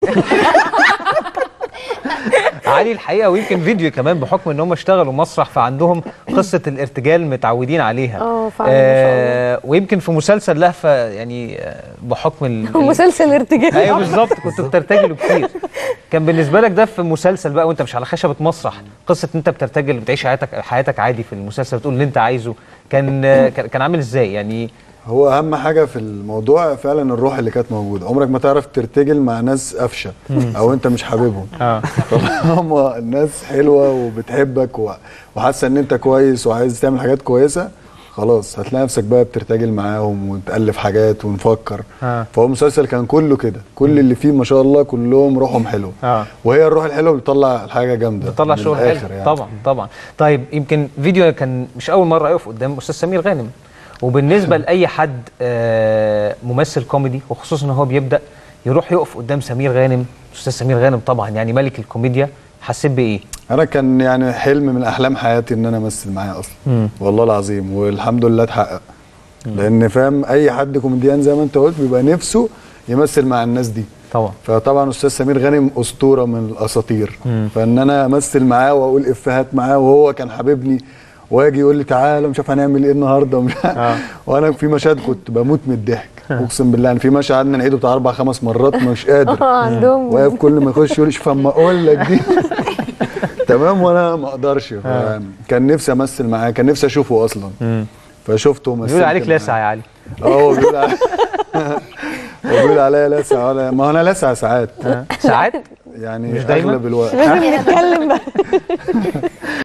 علي الحقيقه ويمكن فيديو كمان بحكم ان هم اشتغلوا مسرح فعندهم قصه الارتجال متعودين عليها اه فعلا ما شاء آه ويمكن في مسلسل لهفه يعني آه، بحكم ال- ال- مسلسل ارتجال ايوه بالظبط كنتوا بترتجلوا كتير كان بالنسبه لك ده في مسلسل بقى وانت مش على خشبه مسرح قصه ان انت بترتجل بتعيش حياتك حياتك عادي في المسلسل بتقول اللي انت عايزه كان آه، كان كان عامل ازاي يعني هو اهم حاجه في الموضوع فعلا الروح اللي كانت موجوده عمرك ما تعرف ترتجل مع ناس قفشه او انت مش حاببهم اه طالما الناس حلوه وبتحبك و- وحاسه ان انت كويس وعايز تعمل حاجات كويسه خلاص هتلاقي نفسك بقى بترتجل معاهم وتالف حاجات ونفكر آه. فهو المسلسل كان كله كده كل اللي فيه ما شاء الله كلهم روحهم حلوه اه وهي الروح الحلوه بتطلع الحاجه جامده بتطلع من شغل الآخر حلو طبعا طبعا طيب يمكن فيديو كان مش اول مره يقف قدام استاذ سمير غانم وبالنسبه لاي حد آه، ممثل كوميدي وخصوصا ان هو بيبدا يروح يقف قدام سمير غانم استاذ سمير غانم طبعا يعني ملك الكوميديا حسيت بايه انا كان يعني حلم من احلام حياتي ان انا امثل معاه اصلا مم. والله العظيم والحمد لله اتحقق لان فاهم اي حد كوميديان زي ما انت قلت بيبقى نفسه يمثل مع الناس دي طبعا فطبعا استاذ سمير غانم اسطوره من الاساطير مم. فان انا امثل معاه واقول افيهات معاه وهو كان حبيبني واجي يقول لي تعالى مش عارف هنعمل ايه النهارده ومش آه. وانا في مشهد كنت بموت من الضحك اقسم بالله يعني في مشهد قعدنا نعيده بتاع اربع خمس مرات مش قادر اه عندهم واقف كل ما يخش يقول لي شوف اما اقول لك دي تمام وانا ما اقدرش كان نفسي امثل معاه كان نفسي اشوفه اصلا مم. فشفته ومثلت بيقول عليك معاه. لاسع يا علي اه هو بيقول علي هو بيقول عليا لاسع ولا ما هو انا لاسع ساعات ساعات يعني مش دايما؟ اغلب الوقت لازم نتكلم بقى